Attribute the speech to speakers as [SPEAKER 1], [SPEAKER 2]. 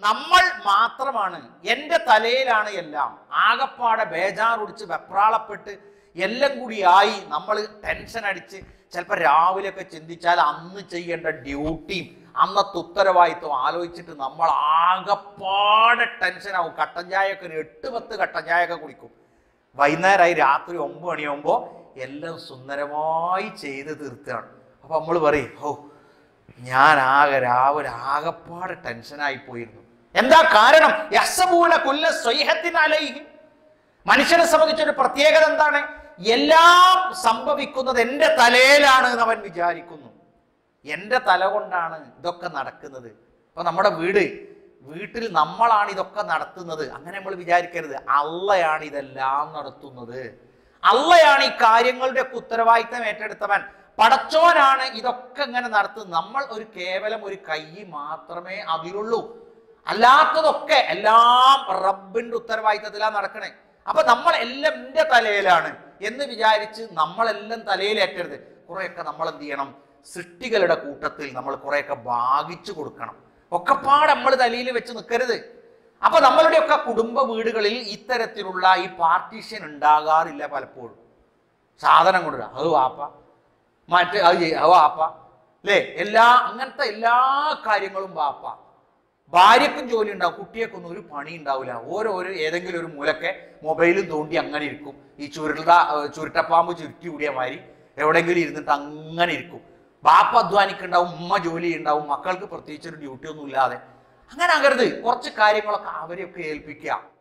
[SPEAKER 1] നമ്മൾ മാത്രമാണ് എൻ്റെ തലയിലാണ് എല്ലാം ആകപ്പാടെ ബേജാറൊടിച്ച് വെപ്രാളപ്പെട്ട് എല്ലാം കൂടി ആയി നമ്മൾ ടെൻഷൻ അടിച്ച് ചിലപ്പോൾ രാവിലെയൊക്കെ ചിന്തിച്ചാൽ അന്ന് ചെയ്യേണ്ട ഡ്യൂട്ടിയും അന്നത്തെ ഉത്തരവാദിത്വം ആലോചിച്ചിട്ട് നമ്മൾ ആകപ്പാടെ ടെൻഷനാവും കട്ടൻ ചായയൊക്കെ ഒരു എട്ട് പത്ത് കട്ടൻ ചായയൊക്കെ കുടിക്കും വൈകുന്നേരമായി രാത്രി ഒമ്പത് മണിയാകുമ്പോൾ എല്ലാം സുന്ദരമായി ചെയ്ത് തീർക്കുകയാണ് അപ്പൊ നമ്മൾ പറയും ഓ ഞാൻ ആകെ രാവിലെ ആകപ്പാടെ ടെൻഷനായി പോയിരുന്നു എന്താ കാരണം യസബൂല കുല്ല സ്വൈഹത്തിനലൈഹി മനുഷ്യനെ സംബന്ധിച്ചൊരു പ്രത്യേകത എന്താണ് എല്ലാം സംഭവിക്കുന്നത് എൻ്റെ തലയിലാണ് എന്ന് അവൻ വിചാരിക്കുന്നു എൻ്റെ തല കൊണ്ടാണ് ഇതൊക്കെ നടക്കുന്നത് ഇപ്പൊ നമ്മുടെ വീട് വീട്ടിൽ നമ്മളാണ് ഇതൊക്കെ നടത്തുന്നത് അങ്ങനെ നമ്മൾ വിചാരിക്കരുത് അള്ളയാണ് ഇതെല്ലാം നടത്തുന്നത് അള്ളയാണ് ഈ കാര്യങ്ങളുടെ ഒക്കെ ഉത്തരവാദിത്തം ഏറ്റെടുത്തവൻ പടച്ചോനാണ് ഇതൊക്കെ ഇങ്ങനെ നടത്തുന്നത് നമ്മൾ ഒരു കേവലം ഒരു കൈ മാത്രമേ അതിലുള്ളൂ അല്ലാത്തതൊക്കെ എല്ലാം റബ്ബിന്റെ ഉത്തരവാദിത്തത്തിലാണ് നടക്കണേ അപ്പൊ നമ്മൾ എല്ലാം എൻ്റെ തലയിലാണ് എന്ന് വിചാരിച്ച് നമ്മളെല്ലാം തലയിൽ ഏറ്റരുത് കുറെയൊക്കെ നമ്മൾ എന്ത് ചെയ്യണം സൃഷ്ടികളുടെ കൂട്ടത്തിൽ നമ്മൾ കുറെയൊക്കെ ഭാഗിച്ചു കൊടുക്കണം ഒക്കെപ്പാട് നമ്മൾ തലയിൽ വെച്ച് നിൽക്കരുത് അപ്പൊ നമ്മളുടെയൊക്കെ കുടുംബ വീടുകളിൽ ഇത്തരത്തിലുള്ള ഈ പാർട്ടീഷൻ ഉണ്ടാകാറില്ല പലപ്പോഴും സാധനം കൊണ്ടുവരാ അത് വാപ്പ മറ്റേ അത് ചെയ്യ അത് വാപ്പ അല്ലേ എല്ലാ അങ്ങനത്തെ എല്ലാ കാര്യങ്ങളും വാപ്പ ഭാര്യക്കും ജോലി ഉണ്ടാവും കുട്ടിയൊക്കൊന്നും ഒരു പണി ഉണ്ടാവില്ല ഓരോരോ ഏതെങ്കിലും ഒരു മൂലക്കെ മൊബൈലും തോണ്ടി അങ്ങനെ ഇരിക്കും ഈ ചുരുട്ട ചുരുട്ടപ്പാമ്പ് ചുരുട്ടി കൂടിയ മാതിരി എവിടെയെങ്കിലും ഇരുന്നിട്ട് അങ്ങനെ ഇരിക്കും ബാപ്പ അധ്വാനിക്കുണ്ടാവും ഉമ്മ ജോലി ഉണ്ടാവും മക്കൾക്ക് പ്രത്യേകിച്ച് ഒരു ഡ്യൂട്ടി ഒന്നും ഇല്ലാതെ അങ്ങനെ ആകരുത് കുറച്ച് കാര്യങ്ങളൊക്കെ അവരെയൊക്കെ ഏൽപ്പിക്കുക